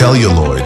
celluloid.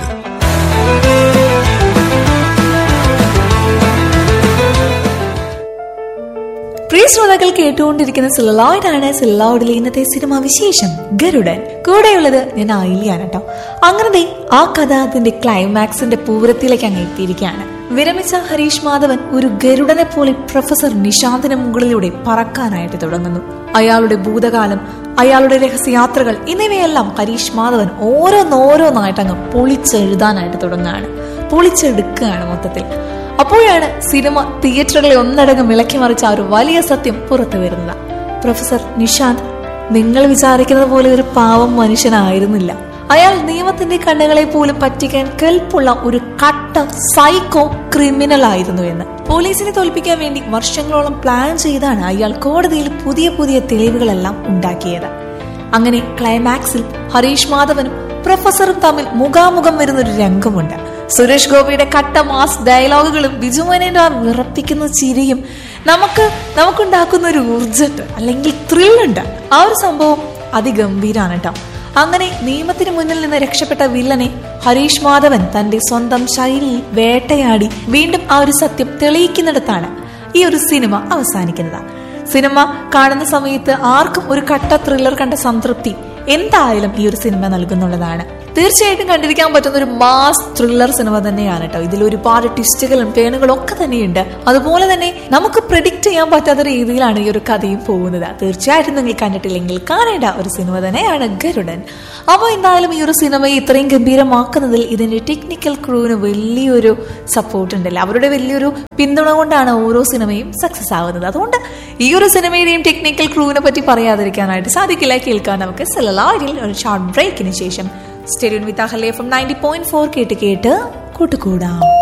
പ്രിയ ശ്രോതാക്കൾ കേട്ടുകൊണ്ടിരിക്കുന്ന സിലലോയിഡ് ആണ് സിലലോയിഡിലെ ഇന്നത്തെ സിനിമ വിശേഷം ഗരുഡൻ കൂടെയുള്ളത് ഞാൻ ആയില്യാണ് കേട്ടോ അങ്ങനെ ദേ ആ കഥ അതിന്റെ ക്ലൈമാക്സിന്റെ പൂരത്തിലേക്ക് അങ്ങ് എത്തിയിരിക്കുകയാണ് വിരമിച്ച ഹരീഷ് മാധവൻ ഒരു ഗരുഡനെ പോലെ പ്രൊഫസർ നിശാന്തിന് മുകളിലൂടെ പറക്കാനായിട്ട് തുടങ്ങുന്നു അയാളുടെ ഭൂതകാലം അയാളുടെ രഹസ്യയാത്രകൾ എന്നിവയെല്ലാം ഹരീഷ് മാധവൻ ഓരോന്നോരോന്നായിട്ട് അങ്ങ് പൊളിച്ചെഴുതാനായിട്ട് തുടങ്ങുകയാണ് പൊളിച്ചെടുക്കുകയാണ് മൊത്തത്തിൽ അപ്പോഴാണ് സിനിമ തിയേറ്ററുകളെ ഒന്നടങ്കം ഇളക്കി മറിച്ച ആ ഒരു വലിയ സത്യം പുറത്തു വരുന്നത് പ്രൊഫസർ നിഷാന്ത് നിങ്ങൾ വിചാരിക്കുന്നത് പോലെ ഒരു പാവം മനുഷ്യനായിരുന്നില്ല അയാൾ നിയമത്തിന്റെ കണ്ണുകളെ പോലും പറ്റിക്കാൻ കെൽപ്പുള്ള ഒരു കട്ട സൈക്കോ ക്രിമിനൽ ആയിരുന്നു എന്ന് പോലീസിനെ തോൽപ്പിക്കാൻ വേണ്ടി വർഷങ്ങളോളം പ്ലാൻ ചെയ്താണ് അയാൾ കോടതിയിൽ പുതിയ പുതിയ തെളിവുകളെല്ലാം ഉണ്ടാക്കിയത് അങ്ങനെ ക്ലൈമാക്സിൽ ഹരീഷ് മാധവനും പ്രൊഫസറും തമ്മിൽ മുഖാമുഖം വരുന്ന ഒരു രംഗമുണ്ട് സുരേഷ് ഗോപിയുടെ കട്ട മാസ് ഡയലോഗുകളും ബിജുമോനേന്റെ ആ വിറപ്പിക്കുന്ന ചിരിയും നമുക്ക് നമുക്കുണ്ടാക്കുന്ന ഒരു ഊർജത്ത് അല്ലെങ്കിൽ ത്രില്ലുണ്ട് ആ ഒരു സംഭവം അതിഗംഭീരാണ് കേട്ടോ അങ്ങനെ നിയമത്തിന് മുന്നിൽ നിന്ന് രക്ഷപ്പെട്ട വില്ലനെ ഹരീഷ് മാധവൻ തന്റെ സ്വന്തം ശൈലിയിൽ വേട്ടയാടി വീണ്ടും ആ ഒരു സത്യം തെളിയിക്കുന്നിടത്താണ് ഈ ഒരു സിനിമ അവസാനിക്കുന്നത് സിനിമ കാണുന്ന സമയത്ത് ആർക്കും ഒരു കട്ട ത്രില്ലർ കണ്ട സംതൃപ്തി എന്തായാലും ഈ ഒരു സിനിമ നൽകുന്നുള്ളതാണ് തീർച്ചയായിട്ടും കണ്ടിരിക്കാൻ പറ്റുന്ന ഒരു മാസ് ത്രില്ലർ സിനിമ തന്നെയാണ് കേട്ടോ ഇതിൽ ഒരുപാട് ട്വിസ്റ്റുകളും ടേണുകളും ഒക്കെ തന്നെയുണ്ട് അതുപോലെ തന്നെ നമുക്ക് പ്രിഡിക്റ്റ് ചെയ്യാൻ പറ്റാത്ത രീതിയിലാണ് ഈ ഒരു കഥയും പോകുന്നത് തീർച്ചയായിട്ടും നിങ്ങൾ കണ്ടിട്ടില്ലെങ്കിൽ കാണേണ്ട ഒരു സിനിമ തന്നെയാണ് ഗരുഡൻ അപ്പോൾ എന്തായാലും ഈ ഒരു സിനിമയെ ഇത്രയും ഗംഭീരമാക്കുന്നതിൽ ഇതിന്റെ ടെക്നിക്കൽ ക്രൂവിന് വലിയൊരു സപ്പോർട്ട് ഉണ്ടല്ലോ അവരുടെ വലിയൊരു പിന്തുണ കൊണ്ടാണ് ഓരോ സിനിമയും സക്സസ് ആവുന്നത് അതുകൊണ്ട് ഈ ഒരു സിനിമയുടെയും ടെക്നിക്കൽ ക്രൂവിനെ പറ്റി പറയാതിരിക്കാനായിട്ട് സാധിക്കില്ല കേൾക്കാൻ നമുക്ക് സെലലാരിൽ ഒരു ഷോർട്ട് ബ്രേക്കിന് ശേഷം സ്റ്റേഡിയം വിത്ത് അഹല്ലേ ഫ്രം നയൻറ്റി പോയിന്റ് ഫോർ കേട്ട് കേട്ട് കൂട്ടുകൂടാം